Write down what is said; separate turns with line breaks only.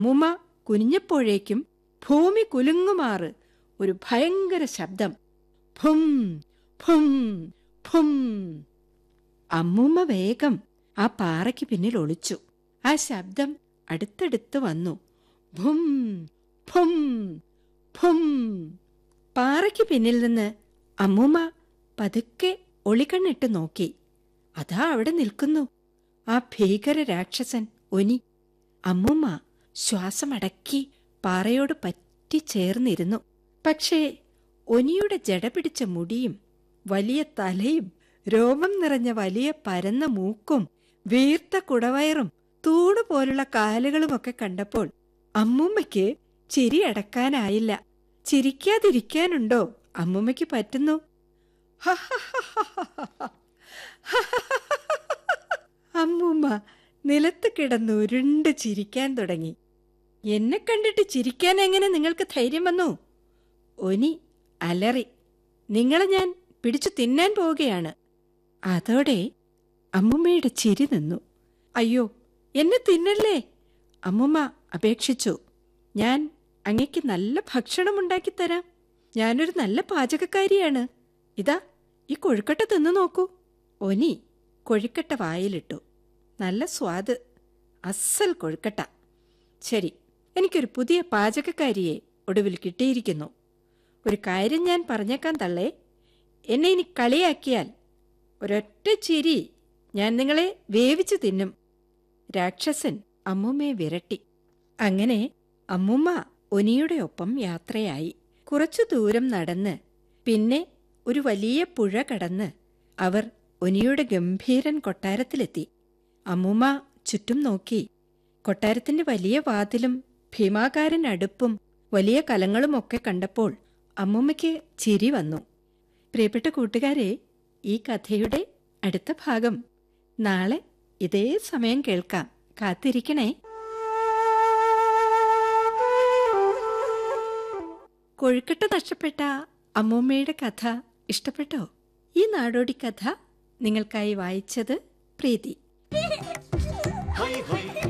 മുമ കുനിഞ്ഞപ്പോഴേക്കും ഭൂമി കുലുങ്ങുമാറ് ഒരു ഭയങ്കര ശബ്ദം ഭും ഭും ഭും അമ്മൂമ്മ വേഗം ആ പാറയ്ക്ക് പിന്നിൽ ഒളിച്ചു ആ ശബ്ദം അടുത്തടുത്ത് വന്നു ഭും ഭും ഭും പാറയ്ക്ക് പിന്നിൽ നിന്ന് അമ്മൂമ്മ പതുക്കെ ഒളിക്കണ്ണിട്ട് നോക്കി അതാ അവിടെ നിൽക്കുന്നു ആ ഭീകര രാക്ഷസൻ ഒനി അമ്മൂമ്മ ശ്വാസമടക്കി പാറയോട് പറ്റി ചേർന്നിരുന്നു പക്ഷേ ഒനിയുടെ ജട പിടിച്ച മുടിയും വലിയ തലയും രോമം നിറഞ്ഞ വലിയ പരന്ന മൂക്കും വീർത്ത കുടവയറും തൂണ് പോലുള്ള കാലുകളുമൊക്കെ കണ്ടപ്പോൾ അമ്മൂമ്മയ്ക്ക് ചിരി അടക്കാനായില്ല ചിരിക്കാതിരിക്കാനുണ്ടോ അമ്മൂമ്മയ്ക്ക് പറ്റുന്നു അമ്മൂമ്മ നിലത്ത് കിടന്ന് ഉരുണ്ട് ചിരിക്കാൻ തുടങ്ങി എന്നെ കണ്ടിട്ട് ചിരിക്കാൻ എങ്ങനെ നിങ്ങൾക്ക് ധൈര്യം വന്നു ഒനി അലറി നിങ്ങളെ ഞാൻ പിടിച്ചു തിന്നാൻ പോവുകയാണ് അതോടെ അമ്മുമ്മയുടെ ചിരി നിന്നു അയ്യോ എന്നെ തിന്നല്ലേ അമ്മുമ്മ അപേക്ഷിച്ചു ഞാൻ അങ്ങയ്ക്ക് നല്ല ഭക്ഷണം ഉണ്ടാക്കിത്തരാം ഞാനൊരു നല്ല പാചകക്കാരിയാണ് ഇതാ ഈ കൊഴുക്കട്ട തിന്നു നോക്കൂ ഒനി കൊഴുക്കട്ട വായിലിട്ടു നല്ല സ്വാദ് അസൽ കൊഴുക്കട്ട ശരി എനിക്കൊരു പുതിയ പാചകക്കാരിയെ ഒടുവിൽ കിട്ടിയിരിക്കുന്നു ഒരു കാര്യം ഞാൻ പറഞ്ഞേക്കാൻ തള്ളേ എന്നെ ഇനി കളിയാക്കിയാൽ ഒരൊറ്റ ചിരി ഞാൻ നിങ്ങളെ വേവിച്ചു തിന്നും രാക്ഷസൻ അമ്മുമ്മയെ വിരട്ടി അങ്ങനെ അമ്മുമ്മ ഒനിയുടെ ഒപ്പം യാത്രയായി കുറച്ചു ദൂരം നടന്ന് പിന്നെ ഒരു വലിയ പുഴ കടന്ന് അവർ ഒനിയുടെ ഗംഭീരൻ കൊട്ടാരത്തിലെത്തി അമ്മുമ്മ ചുറ്റും നോക്കി കൊട്ടാരത്തിന്റെ വലിയ വാതിലും ഭീമാകാരൻ അടുപ്പും വലിയ കലങ്ങളുമൊക്കെ കണ്ടപ്പോൾ അമ്മുമ്മയ്ക്ക് ചിരി വന്നു പ്രിയപ്പെട്ട കൂട്ടുകാരെ ഈ കഥയുടെ അടുത്ത ഭാഗം നാളെ ഇതേ സമയം കേൾക്കാം കാത്തിരിക്കണേ കൊഴുക്കട്ട നഷ്ടപ്പെട്ട അമ്മൂമ്മയുടെ കഥ ഇഷ്ടപ്പെട്ടോ ഈ നാടോടി കഥ നിങ്ങൾക്കായി വായിച്ചത് പ്രീതി
ഹൈ ഹൈ